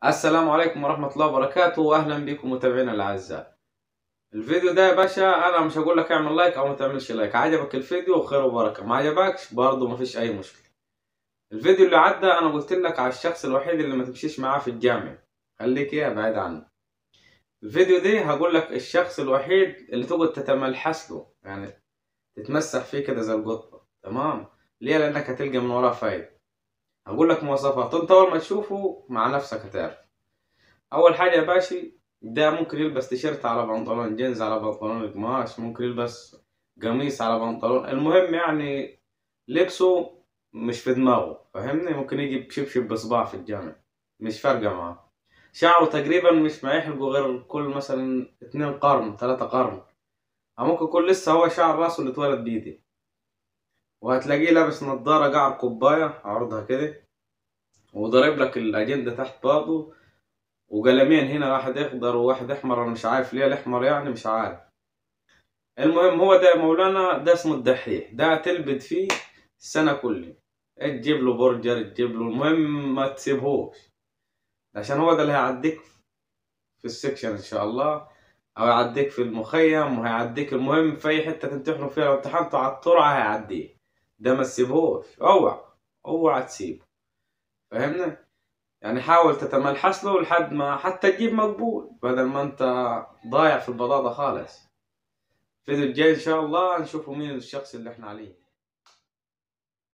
السلام عليكم ورحمة الله وبركاته وأهلا بكم متابعينا الأعزاء الفيديو ده يا باشا أنا مش هقول لك اعمل لايك أو ما تعملش لايك عجبك الفيديو خير وبركة ما عجبكش برضه مفيش أي مشكلة الفيديو اللي عدى أنا قلت لك على الشخص الوحيد اللي ما تمشيش معاه في الجامع خليك إيه بعيد عنه الفيديو دي هقول لك الشخص الوحيد اللي تقعد تتملحس له يعني تتمسح فيه كده زي القطة تمام ليه لأنك هتلقى من وراه فايدة هقول لك مواصفات انت اول ما تشوفه مع نفسك هتعرف اول حاجه يا باشي ده ممكن يلبس تيشيرت على بنطلون جينز على بنطلون قماش ممكن يلبس قميص على بنطلون المهم يعني لبسه مش في دماغه فاهمني ممكن يجي بشبشب بصباع في الجامع مش فارقه معاه شعره تقريبا مش ما يحلقه غير كل مثلا اتنين قرن تلاتة قرن او ممكن يكون لسه هو شعر راسه اللي اتولد بيدي وهتلاقيه لابس نظارة قاعد كوباية عرضها كده وضارب لك الأجندة تحت بعضه وقلمين هنا واحد أخضر وواحد أحمر أنا مش عارف ليه الأحمر يعني مش عارف المهم هو ده يا مولانا ده اسمه الدحيح ده تلبد فيه السنة كلها تجيب له برجر تجيب له المهم ما تسيبهوش عشان هو ده اللي هيعديك في السكشن إن شاء الله أو يعديك في المخيم وهيعديك المهم في أي حتة تمتحنوا فيها لو امتحنتوا على الطرعة هيعديه ده ما تسيبهوش اوعى اوعى تسيبه فاهمني يعني حاول تتملحس له لحد ما حتى تجيب مقبول بدل ما انت ضايع في البطاطا خالص الفيديو الجاي ان شاء الله نشوفوا مين الشخص اللي احنا عليه